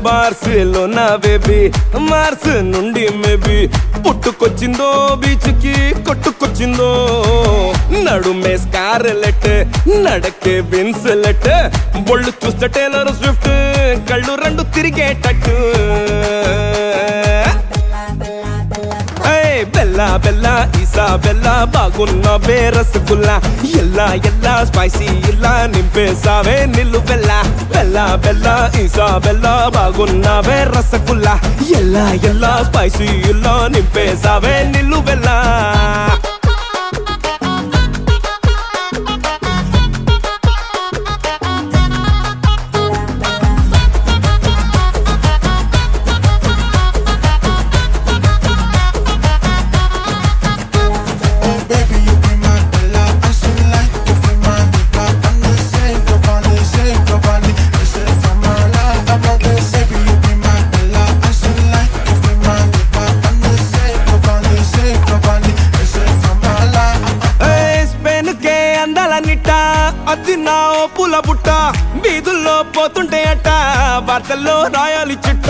Bars లో baby Mars నుండి maybe పుట్టుకొచ్చిందో బీచ్ కి కొట్టుకొచ్చిందో నడుమే స్కార్లెట్ నడకే బిన్సెలెట్ బొళ్ళు చూస్తే టేలర్ స్విఫ్ట్ కళ్ళు రెండు తిరిగేటట్టు ఏయ్ బెల్లా బెల్లా ఈసా బెల్లా బాగున్న రసగుల్లా ఎల్లా ఎల్లా స్పైసీ ఇలా నింపేసావే నిల్లు బెల్లా బెల్లా బెల్లా ఈసా బెల్లా బాగున్న రసగుల్లా ఎల్లా ఎల్లా స్పైసీ ఇలా నింపేసావే నిల్లు బెల్లా Oh baby, you be my bella. I should like you for my diva. I'm the same, Giovanni, same Giovanni. This is for my life. I'm not the same, you be my bella. I should like you for my diva. I'm the same, Giovanni, same Giovanni. This is for my life. Spain కే అందాల నిట్ట అది నా పూల బుట్ట బీదుల్లో పోతుంటే అట్ట వార్తల్లో రాయాలి చిట్ట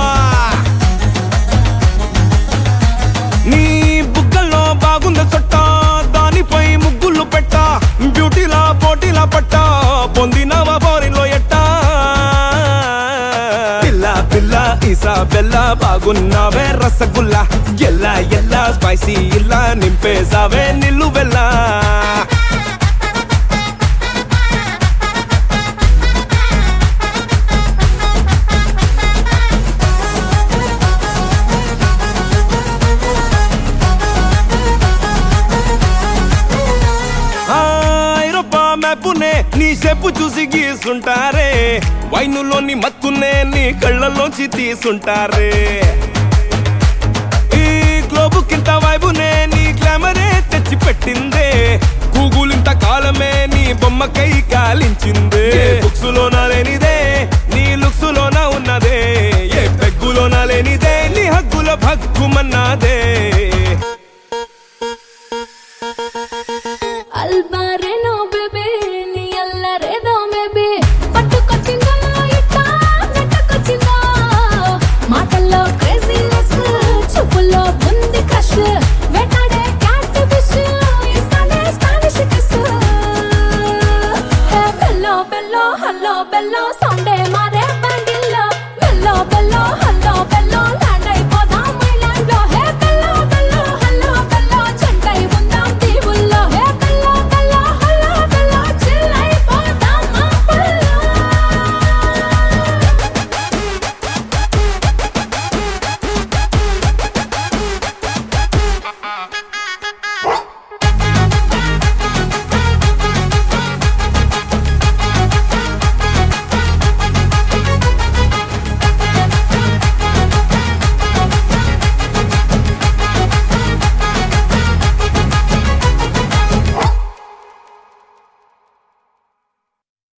నీ బుగ్గల్లో బాగుంది చుట్ట దానిపై ముగ్గులు పెట్ట బ్యూటీలా పోటీలా పట్ట పొందినవా బోరిలో ఎట్ట పిల్ల పిల్ల ఈసా బెల్ల బాగున్నావే రసగుల్లా ఎల్లా ఎల్లా స్పైసీ ఇలా నింపేసావే నిల్లు బెల్లా ఆ, ఐరోపా మ్యాపునే నీ చెప్పు చూసి గీసుంటారే వైనులోని మత్తునే నీ కళ్ళలోంచి తీసుంటారే ఈ గ్లోబు కింత వైబునే నీ గ్లామరే తెచ్చి పెట్టిందే గూగుల్ ఇంత కాలమే నీ బొమ్మకై కాలించిందే బుక్స్ లోన లేనిదే నీ లుక్స్ లోన ఉన్నదే ఏ పెగ్గులోన లేనిదే నీ హగ్గుల భగ్గుమన్నాదే అల్బారేనో బేబీ నీ అల్లరేదో బేబీ పట్టుకొచ్చిందో ఇట్ట నెట్టకొచ్చిందో మాటల్లో క్రేజీనెస్ చూపుల్లో ఉంది క్రష్ వెంటాడే క్యాట్ ఫిష్ ఇస్తానే స్పానిష్ కిస్ హే బెల్లో బెల్లో హల్లో బెల్లో